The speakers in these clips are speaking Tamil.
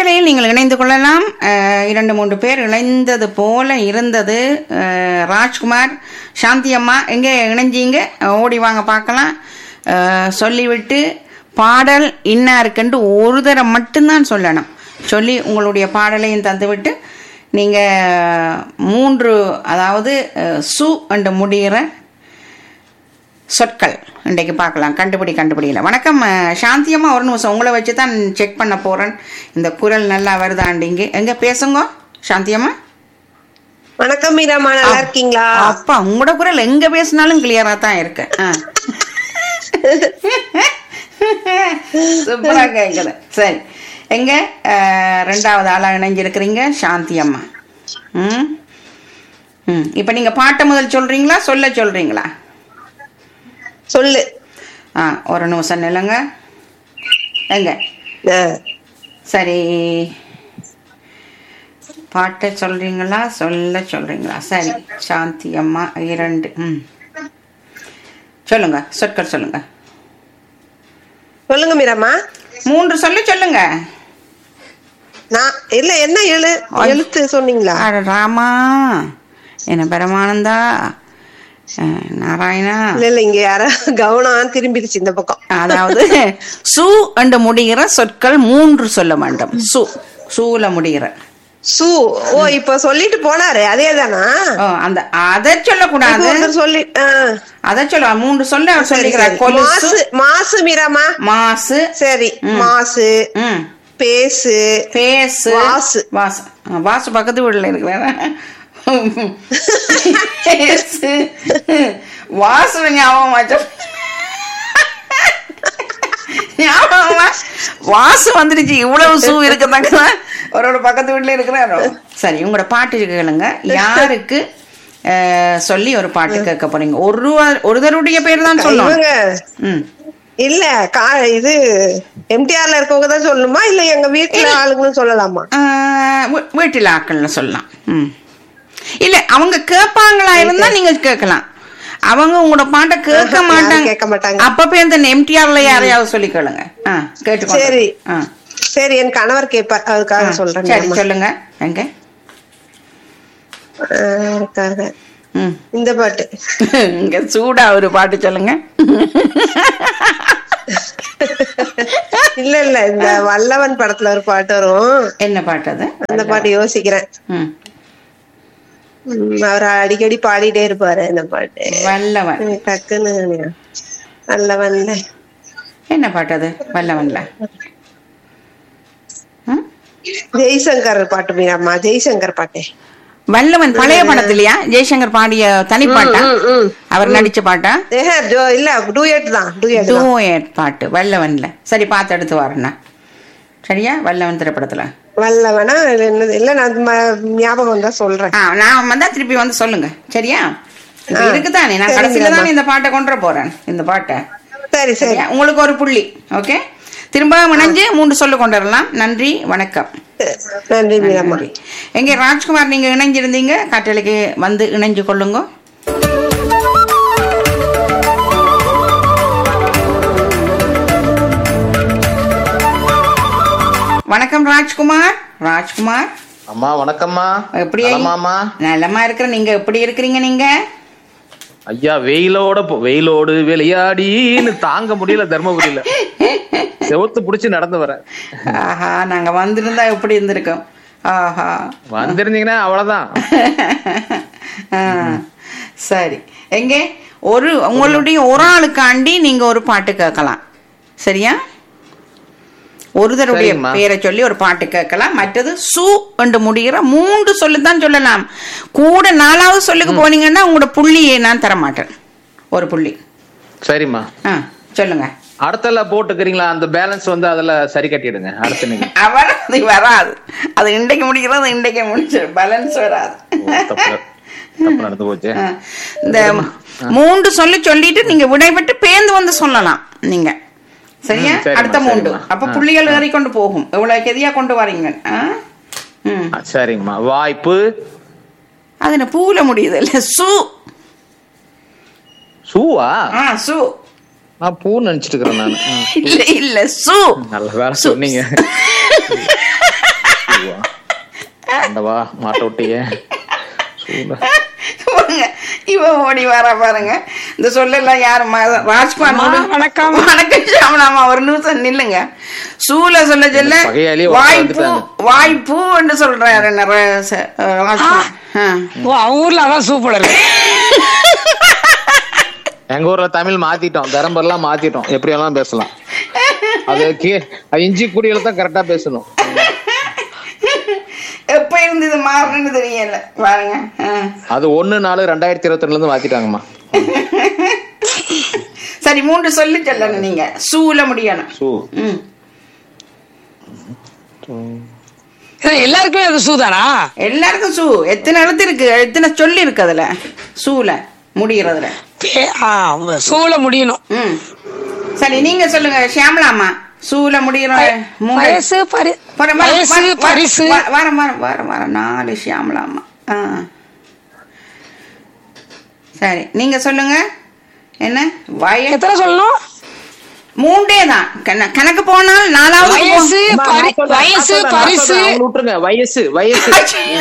காற்றலையில் நீங்கள் இணைந்து கொள்ளலாம் அஹ், இரண்டு மூன்று பேர் இணைந்தது போல இருந்தது அஹ், ராஜ்குமார் சாந்தி அம்மா எங்கே இணைஞ்சீங்க ஓடி வாங்க பார்க்கலாம் அஹ், சொல்லிவிட்டு பாடல் இன்னா இருக்குன்ட்டு ஒரு தரம் மட்டும்தான் சொல்லணும் சொல்லி உங்களுடைய பாடலையும் தந்துவிட்டு நீங்கள் மூன்று அதாவது அஹ், சு என்று முடிகிற சொற்கள் இன்றைக்கு பார்க்கலாம் கண்டுபிடி கண்டுபிடிக்கல வணக்கம் அஹ், சாந்தி அம்மா ஒரு நிமிஷம் உங்களை வச்சு தான் செக் பண்ண போறேன் இந்த குரல் நல்லா வருதாண்டிங்க எங்க பேசுங்க சாந்தி அம்மா வணக்கம் மீராமா நல்லா இருக்கீங்களா அப்பா உங்களோட குரல் எங்க பேசினாலும் கிளியரா தான் இருக்கு ஆ. சூப்பரா கேக்குது சரி எங்க அஹ், ரெண்டாவது ஆளா இணைஞ்சிருக்கிறீங்க சாந்தி அம்மா ம் ம் இப்போ நீங்க பாட்டை முதல் சொல்றீங்களா சொல்ல சொல்றீங்களா சொல்லு ஆ ஒரு நிமிஷம் நில்லுங்க எங்க ஆ, சரி பாட்டை சொல்றீங்களா சொல்ல சொல்றீங்களா சரி சாந்தி அம்மா இரண்டு ம் சொல்லுங்க சொற்கள் சொல்லுங்க சொல்லுங்க மீராமா மூன்று சொல்லு சொல்லுங்க நான் இல்ல என்ன எழு எழுத்து சொன்னீங்களா அட ராமா என்ன பரமானந்தா அஹ், நாராயணா இல்ல இல்ல இங்க யாரோ கவனம் திரும்பிடுச்சு இந்த பக்கம் அதாவது சு என்று முடிகிற சொற்கள் மூன்று சொல்ல வேண்டும் சு சூல முடிகிற சு ஓ இப்ப சொல்லிட்டு போனாரு அதே தானா ஓ, அந்த அதை சொல்லக்கூடாது ஒருத்தர் சொல்லி ஆ, அதை சொல்ல மூன்று சொல்ல அவர் சரி, சொல்லிக்கிறார் சரி. கொலுசு மாசு மாசு மீராமா மாசு சரி மாசு ம் பேசு பேசு வாசு. வாசு ஆ, வாசு பக்கத்து வீட்டுல இருக்கிறாரா பேசு வாசு ஞாபகம் வச்ச ஞாபகமா வாசு வந்துருச்சு இவ்வளவு சூ இருக்கதாங்க அவரோட பக்கத்து வீட்டுல இருக்கிறாரோ சரி உங்களோட பாட்டு கேளுங்க யாருக்கு அஹ், சொல்லி ஒரு பாட்டு கேட்க போறீங்க ஒரு ஒருத்தருடைய பேர் தான் சொல்லணும் இவங்க ம் இல்ல கா இது எம்டிஆர்ல இருக்கவங்க தான் சொல்லணுமா இல்ல எங்க வீட்டுல ஆளுங்களும் சொல்லலாமா ஆஹ் வீ- வீட்டில் ஆக்கள்னு சொல்லலாம் ம் இல்ல அவங்க கேட்பாங்களா இருந்தா நீங்க கேட்கலாம் அவங்க உங்களோட பாட்டை கேட்க யாரும் மாட்டாங்க கேட்க மாட்டாங்க. அப்பப்ப இந்த எம்டிஆர்ல யாரையாவது சொல்லி கேளுங்க ஆ கேட்டுக்கோங்க சரி. ஆ சரி என் கணவர் கேட்பார் அதுக்காக சொல்றேன் சரி மீராமா. சொல்லுங்க எங்க ஆ, அதுக்காக ம் இந்த பாட்டு இங்க சூடா ஒரு பாட்டு சொல்லுங்க இல்ல இல்ல இந்த வல்லவன் படத்துல ஒரு பாட்டு வரும் என்ன பாட்டு அது அந்த பாட்டு யோசிக்கிறேன் ம் ம், அவர் அடிக்கடி பாடிட்டே இருப்பாரு இந்த பாட்டு வல்லவன் எனக்கு டக்குன்னு வல்லவன்ல என்ன பாட்டு அது வல்லவன்ல ம்? ஜெய்சங்கர் பாட்டு மீராமா ஜெய்சங்கர் பாட்டு வல்லவன் பழைய படத்துலயா ஜெய்சங்கர் பாடிய தனிப்பாட்டா ம், ம். அவர் நடிச்ச பாட்டா ஏஹே, ஜோ- இல்ல டூயட் தான் டூயட் தான் டூயட் பாட்டு வல்லவன்ல சரி பார்த்து எடுத்து வரேண்ணா சரியா வல்லவன் திரைப்படத்துல வல்லவனா இல்ல என்னது இல்ல நான் ம- ஞாபகம் தான் சொல்றேன் ஆ நான் வந்தா திருப்பி வந்து சொல்லுங்க சரியா இப்ப ஆ, இருக்குதானே நான் சரி, கடைசியில மீராம்மா. தானே இந்த பாட்டை கொண்டு வர போறேன் இந்த பாட்டை சரி சரி சரியா உங்களுக்கு ஒரு புள்ளி ஓகே திரும்ப இணைஞ்சு மூன்று சொல்லு கொண்டு வரலாம் நன்றி வணக்கம் நன்றி மீராமா நன்றி. எங்க ராஜ்குமார் நீங்க இணைஞ்சிருந்தீங்க காற்றலைக்கு வந்து இணைஞ்சு கொள்ளுங்க வணக்கம் ராஜ்குமார் ராஜ்குமார் அம்மா வணக்கம்மா எப்படி நலமாம்மா நலமா இருக்கிற நீங்க எப்படி இருக்கிறீங்க நீங்க ஐயா வெயிலோட போ- வெயிலோடு விளையாடின்னு தாங்க முடியல தர்மபுரியில செவத்து புடிச்சு நடந்து வரேன் ஆஹா நாங்க வந்திருந்தா எப்படி இருந்திருக்கோம் ஆஹா வந்திருந்தீங்கன்னா அவ்வளவுதான் ஆ, சரி எங்க ஒரு உங்களுடைய ஒரு ஆளுக்காண்டி நீங்க ஒரு பாட்டு கேட்கலாம் சரியா ஒருத்தருடைய சரிங்கம்மா. பேரை சொல்லி ஒரு பாட்டு கேட்கலாம் மற்றது சு என்று முடிகிற மூன்று சொல்லு தான் சொல்லலாம் கூட நாலாவது சொல்லுக்கு போனீங்கன்னா உங்களோட புள்ளியை நான் தர மாட்டேன் ஒரு புள்ளி சரிம்மா ஆ சொல்லுங்க அடுத்தல போட்டுக்கிறீங்களா அந்த பேலன்ஸ் வந்து அதுல சரி கட்டிடுங்க அடுத்த நீங்க அவர் அது வராது அது இன்றைக்கு முடிக்கிறது இன்றைக்கு முடிச்சு பேலன்ஸ் வராது தப்பு தப்பு நடந்து போச்சு ஆ. இந்த மூன்று சொல்லி சொல்லிட்டு நீங்க விடைபெற்று பேந்து வந்து சொல்லலாம் நீங்க சரியா ம், சரிம்மா, அடுத்த மூன்று சரிம்மா. அப்ப ஆ, புள்ளிகள் ஏறி கொண்டு போகும் எவ்வளவு கெதியா கொண்டு வரீங்க ஆ? ம் ஆ, சரிங்கம்மா வாய்ப்பு அது என்ன பூல முடியுது இல்ல சு சூவா ஆ சு நான் பூ நினைச்சிட்டு இருக்கிறேன் நான் இல்ல இல்ல சு நல்ல வேலை சொன்னீங்க ஆண்டவா மாட்ட விட்டியே சூழ. பாருங்க, இவன் ஓடி வர பாருங்க இந்த சொல்லலாம் யாரு ம- ராஜ்குமார் அம்மா, நூறு- வணக்கம். வணக்கம் ஷாமலாமா ஒரு நிமிஷம் நில்லுங்க சூல சொல்ல சொல்ல பகையாளியே வாய்ப்பு வந்துட்டாங்க. வாய்ப்புன்னு சொல்றாரு என்ன ர- ச- ராஜ்குமார் ஆ. ஓ அவங்க ஊர்ல அதான் சூப்பர் இருக்கு எங்க ஊர்ல தமிழ் மாத்திட்டோம் பெரம்பர்லாம் மாத்திட்டோம் எப்படி எல்லாம் பேசலாம் அது கீ அது இஞ்சி குடியில தான் கரெக்டா பேசணும் எப்ப இருந்து இது மாறணும்னு தெரியல பாருங்க ஆ. அது ஒண்ணு நாலு ரெண்டாயிரத்தி இருபத்தி ரெண்டுல இருந்து மாத்திட்டாங்கம்மா சரி மூன்று சொல்லி சொல்லணும் நீங்க சூல முடியணும் சூ ம் இது எல்லாருக்குமே அது சூதானா எல்லாருக்கும் சூ எத்தனை எழுத்து இருக்கு எத்தனை சொல்லி இருக்கு அதுல சூல முடியறதுல பே- ஆ, சூழ முடியணும் ம் சரி நீங்க சொல்லுங்க ஷியாமலாமா சூல முடிகிற மூணு வயசு பரி வர- வர- வயசு வர- பரிசு வர- வர வர வர வர நாலு ஷியாமலாமா ஆ சரி நீங்க சொல்லுங்க என்ன வய எத்தனை சொல்லணும் மூன்றே தான் கண- கணக்கு போனால் நாலாவது வயசு பரி- வயசு பரிசு அவங்க விட்டுருங்க வயசு வயசு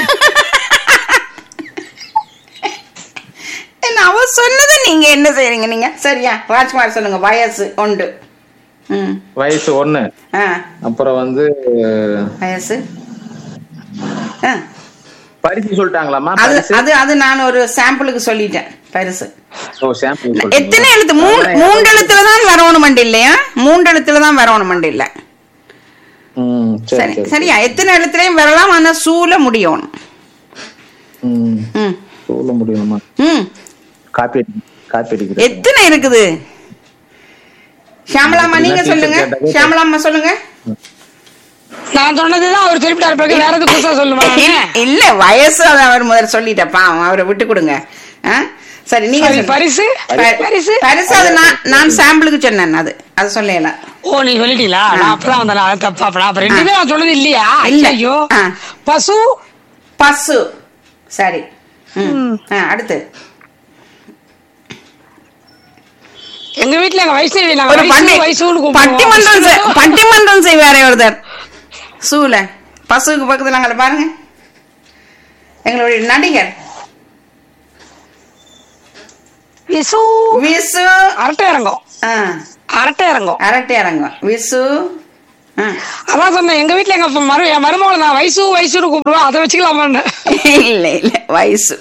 என்ன அவ சொன்னது நீங்க என்ன செய்றீங்க நீங்க சரியா ராஜ்குமார் சொல்லுங்க வயசு உண்டு ம் வயசு ஒண்ணு ஆ அப்புறம் வந்து வயசு ஆ பரிசு சொல்லிட்டாங்களாமா அது பரிசு அது அது நான் ஒரு சாம்பிளுக்கு சொல்லிட்டேன் பரிசு ஓ சாம்பிள் எத்தனை எழுத்து மூணு மூன்று எழுத்துல தான் வரணும் மண்டி இல்லையா மூன்று எழுத்துல தான் வரணும் மண்டி இல்ல ம் சரி சரி சரி சரியா எத்தனை எழுத்துலயும் வரலாம் ஆனா சூல முடியணும் ம் ம் சொல்ல முடியுமா ம் காப்பி அடி காப்பி அடிக்கிறேன் எத்தனை இருக்குது ஷியாமலாமா நீங்க சொல்லுங்க ஷியாமலாமா சொல்லுங்க நான் சொன்னதுதான் அவர் திருப்பிட்டாரு பிறகு வேற எது புதுசா சொல்லுவாங்க இல்ல- இல்ல வயசு அதை அவர் முதல்ல சொல்லிட்டப்பா அவரை விட்டு கொடுங்க ஆ? சரி நீங்க சரி, சொல்லுங்க. பரிசு ப- பரிசு பரிசு அது நான் நான் சாம்பிளுக்கு சொன்னேன் அது அது சொல்லல ஓ நீ சொல்லிட்டீங்களா நான் அப்பதான் வந்தேன் அது தப்பா அப்ப நான் அப்ப ரெண்டுமே நான் சொன்னது இல்லையா இல்ல. ஐயோ ஆ. பசு பசு சரி ம். ஆ, அடுத்து எங்க வீட்டுல எங்க வைஷ்ணவி நாங்க ஒரு பண்டி வயசு வயசுன்னு பட்டிமன்றம் செய்- கூப்பிடுவோம் பட்டிமன்றம் செய்வாரே ஒருத்தர் சூல பசுவுக்கு பக்கத்துல அங்கே பாருங்க எங்களுடைய நடிகர் விசு விசு அரட்டை இறங்கும் ஆ, அரட்டை இறங்கும் அரட்டை அரங்கம் விசு ஆ. அதான் சொன்னேன் எங்க வீட்டுல எங்க மரு என் மருமகளை நான் வயசு வயசுன்னு கூப்பிடுவேன் அதை வச்சுக்கலாமான்னு இல்ல இல்ல வயசு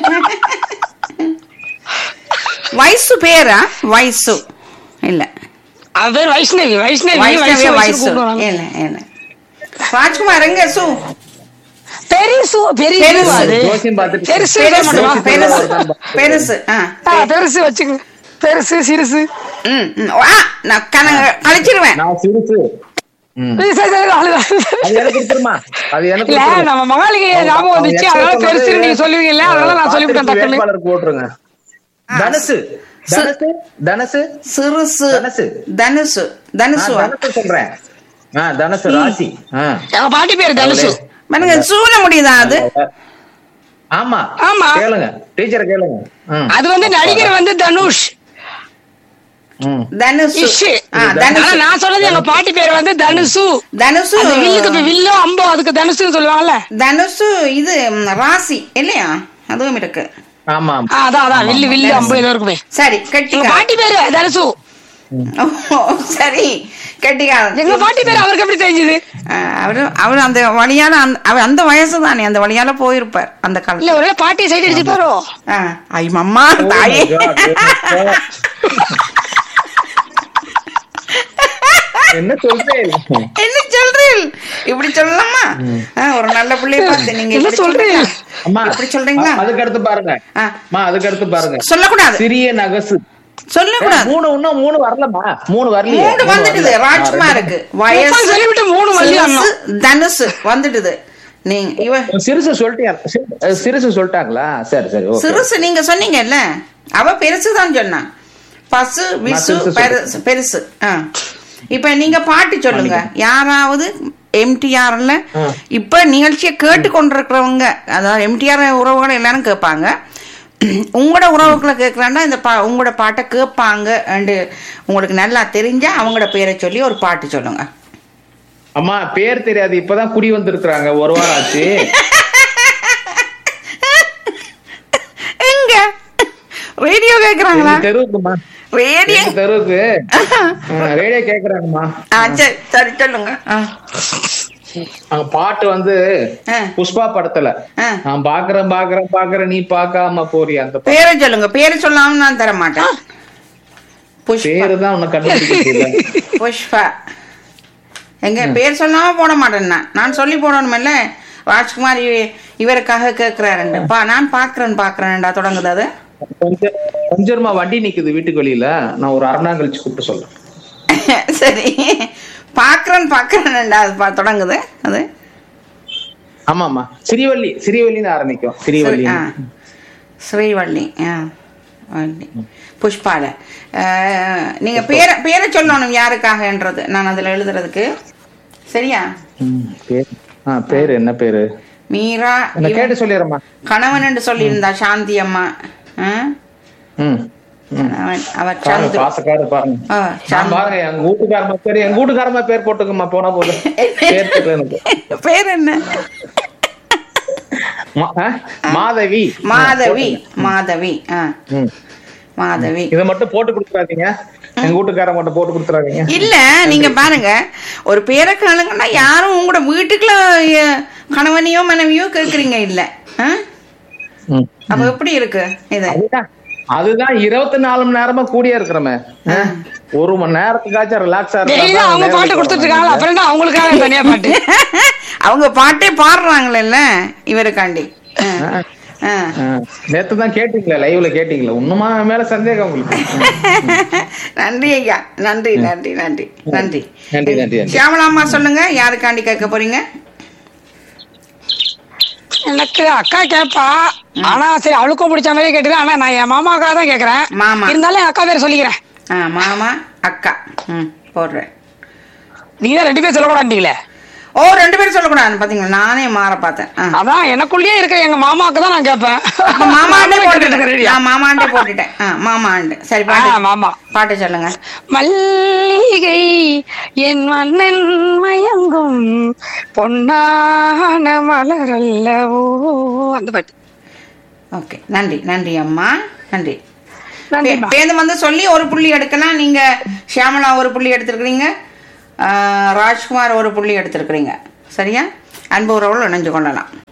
வயசு பேரா வயசு இல்ல அது பேர் வைஷ்ணவி வைஷ்ணவி வயசு வைஷ்ணவிய வயசு வயசு கூப்பிடுவாங்க இல்ல இல்ல ராஜ்குமார் எங்க சு பெரிசு பெரிய பெருசு. அது ஜோசியம் பார்த்துட்டு பெருசு பெருசு மட்டுமா? பெருசு பெருசு ஆ ஆ, பெருசு வச்சுங்க பெருசு சிறுசு ம், ம். ஆ, நான் கண- கழிச்சிருவேன் நான் சிறுசு ம். சரி, சரி, சரி, அவ்வளவுதான். அது எனக்கு கொடுத்துருமா அது எனக்கு இல்ல கொடுத்துருமா. நம்ம மகாலிகை ஞாபகம் வந்துச்சு அவங்க அதனால extra பெருசு சொன்னது, நீங்க சொல்லுவீங்கல்ல அதனால நான் சொல்லிவிட்டேன் பார்த்துட்டு டக்குன்னு வேட்பாளருக்கு போட்டுருங்க தனுசு தனுசு தனுசு சிறுசு தனுசு. தனுசு ஆ, தனுசுவா தனுசு சொல்றேன் ஆ தனுசு ராசி ஆ. எங்க பாட்டி பேரு தனுசு பாருங்க சூழ முடியுதா அது ஆமா ஆமா. கேளுங்க டீச்சர் கேளுங்க ம், அது வந்து நடிகர் வந்து தனுஷ் ம். தனுசு இஷு ஆ, ஆனா தனுசு நான் சொல்றது எங்க பாட்டி பேர் வந்து தனுசு தனுசு அந்த வில்லுக்கு இப்ப வில்லோ அம்போ அதுக்கு தனுசுன்னு சொல்லுவாங்கல்ல தனுசு இது ம், ராசி இல்லையா அதுவும் இருக்கு ஆமா ஆ, அதான் அதான் வில்லு வில்லு அம்போ ஏதோ இருக்குமே சரி எங்க கெட்டிக்காரன் பாட்டி பேரு தனுசு ஓ, சரி கெட்டிக்காரன் எங்க பாட்டி பேரு அவருக்கு எப்படி தெரிஞ்சது ஆ, அவரு அவர் அந்த வழியால அந்த அவர் அந்த வயசு தானே அந்த வழியால போயிருப்பார் அந்த இல்ல காலத்துல ஒருவேளை பாட்டி சைடு அடிச்சிருப்பாரோ ஆ, ஐ மம்மா தாயே Oh my God. என்ன சொல்றேன் என்ன சொல்றீள் இப்படி சொல்லலாமா ஆ, ஒரு நல்ல பிள்ளைய பார்த்து நீங்க என்ன இப்படி சொல்றீள்? சொல்றீங்களா? அம்மா இப்படி சொல்றீங்களா அதுக்கு அடுத்து பாருங்க ஆ. அம்மா அதுக்கு அடுத்து பாருங்க சொல்லக்கூடாது சிறிய நகசு சொல்லக்கூடாது மூணு இன்னும் மூணு வரலமா மூணு வரலையே மூணு வந்துட்டுது ராஜ்குமாருக்கு வயசு முப்பது சொல்லிவிட்டு மூணு வரலையா சிறுசு, தனுசு வந்துட்டுது நீங்க இவ சிறுசு சொல்லிட்டியா சிறு- சிறுசு சொல்லிட்டாங்களா சரி சரி ஓகே சிறுசு நீங்க சொன்னீங்கல்ல அவ பெருசு தான் சொன்னான் பசு விசு சிறுசு பெருசு பெருசு ஆ. இப்ப நீங்க பாட்டு சொல்லுங்க யாராவது எம்டிஆர்ல ஆ. இப்ப நிகழ்ச்சியை கேட்டு கொண்டிருக்கிறவங்க அதாவது எம்டிஆர் உறவுகள் எல்லாரும் கேட்பாங்க உங்களோட உறவுகளை கேட்கறாண்டா இந்த பா உங்களோட பாட்டை கேட்பாங்க அண்டு உங்களுக்கு நல்லா தெரிஞ்சா அவங்களோட பேரை சொல்லி ஒரு பாட்டு சொல்லுங்க அம்மா பேர் தெரியாது இப்பதான் குடி வந்திருக்கிறாங்க ஒரு வாரம் ஆச்சு கேக்குறாங்களா எங்க தெருவுக்குமா ரேடியோ எங்க தெருவுக்கு ரேடியோ கேக்குறாங்கம்மா ஆ சரி சரி சொல்லுங்க ஆ. அங்க பாட்டு வந்து ஆ. புஷ்பா படத்துல ஆ. நான் பாக்குறேன் பாக்குறேன் பாக்குறேன் நீ பார்க்காம போறிய அந்த பாட்டு. பேரை சொல்லுங்க பேரை சொல்லாம நான் தர மாட்டேன் புஷ்பா பேரு தான் உனக்கு கண்டுபிடிக்க தெரியல புஷ்பா எங்க பேர் சொல்லாம போட மாட்டேன் நான் நான் சொல்லி போடணுமில்ல ராஜ்குமார் இவ- இவருக்காக கேட்கிறாருண்டு பா நான் பாக்குறேன் பாக்குறேன்டா தொடங்குது அது கொஞ்சம் கொஞ்சமா வண்டி நிக்குது வீட்டுக்கு வெளியில நான் ஒரு அரை நாள் கழிச்சு கூப்பிட்டு சொல்றேன் சரி பாக்குறேன் பாக்குறேன்டா அது பா- தொடங்குது அது ஆமா ஆமா சிறிவள்ளி சிறிவள்ளின்னு ஆரம்பிக்கும் சிறிவள்ளி ஆ ஸ்ரீவள்ளி ஆ வள்ளி புஷ்பால அஹ், நீங்க பேரை பேரை சொல்லணும் யாருக்காகன்றது நான் அதுல எழுதுறதுக்கு சரியா ம், பேரு ஆ பேரு என்ன பேரு மீரா என்ன கேட்டு சொல்லிடுறேம்மா கணவன் என்று சொல்லியிருந்தா சாந்தி அம்மா ஆ? ம் ம். கணவன் அவர் பாருங்க சந்துரு பாசக்காரு பாருங்க ஆ, நான் சந்துரு. பாருங்க எங்க வீட்டுக்காரமா பேரு எங்க வீட்டுக்காரமா பேர் போட்டுக்கம்மா போனா போதும் பேர் தெரியல எனக்கு பேர் என்ன மா- ஆ? மாதவி மாதவி மாதவி ஆ ம். மாதவி இதை மட்டும் போட்டு கொடுத்துறாதீங்க எங்க வீட்டுக்கார மட்டும் போட்டு கொடுத்துறாதீங்க இல்ல நீங்க பாருங்க ஒரு பேரை கேளுங்கன்னா யாரும் உங்களோட வீட்டுக்குள்ள அஹ், கணவனையோ மனைவியோ கேக்குறீங்க இல்ல ஆ? ம். அப்ப எப்படி இருக்கு இது அதுதான் அதுதான் இருபத்தி நாலு மணி நேரமா கூடியே இருக்கிறோமே ஒரு மணி நேரத்துக்காச்சும் ரிலாக்ஸா டெய்லி அவங்க பாட்டு கொடுத்துட்டு இருக்காங்களா அப்புறம் என்ன அவங்களுக்காக தனியா பாட்டு அவங்க பாட்டே பாடுறாங்கல்ல இவருக்காண்டி ஆ. ஆ. நேத்து தான் கேட்டீங்களா லைவ்ல கேட்டீங்களா இன்னுமா மேல சந்தேகம் உங்களுக்கு நன்றி ஐயா நன்றி நன்றி நன்றி நன்றி நன்றி, நன்றி, நன்றி. சியாமலாமா சொல்லுங்க யாருக்காண்டி கேட்க போறீங்க எனக்கு அக்கா கேப்பா ஆனா சரி அவளுக்கும் பிடிச்ச மாதிரியே கேட்டுக்கிறேன் ஆனா நான் என் மாமாக்காக தான் கேக்குறேன் மாமா. இருந்தாலும் என் அக்கா பேர் சொல்லிக்கிறேன் ஆ மாமா அக்கா ம் போடுறேன் நீங்க தான் ரெண்டு பேர் சொல்லக்கூடாதுங்களே ஓ ரெண்டு பேரும் சொல்லக்கூடாது பாத்தீங்களா நானே மாற பார்த்தேன் ஆ. அதான் எனக்குள்ளேயே இருக்கிற எங்க மாமாவுக்கு தான் நான் கேட்பேன் அப்ப மாமாண்டே கேட்டுட்டு போட்டுட்டேன் இருக்கேன் ரெடியா. நான் மாமாண்டே போட்டுட்டேன் ஆ மாமாண்டு சரி ஆ, பாட்டு மாமா பாட்டு சொல்லுங்க மல்லிகை என் மன்னன் மயங்கும் பொன்னான மலர் அல்லவோ அந்த பாட்டு ஓகே நன்றி நன்றி அம்மா நன்றி நன்றிம்மா. பே- பேருந்து வந்து சொல்லி ஒரு புள்ளி எடுக்கலாம் நீங்க ஷியாமலா ஒரு புள்ளி எடுத்திருக்கிறீங்க ஆ, ராஜ்குமார் ஒரு புள்ளி எடுத்திருக்கிறீங்க சரியா அன்பு உறவுகள் இணைஞ்சு கொள்ளலாம்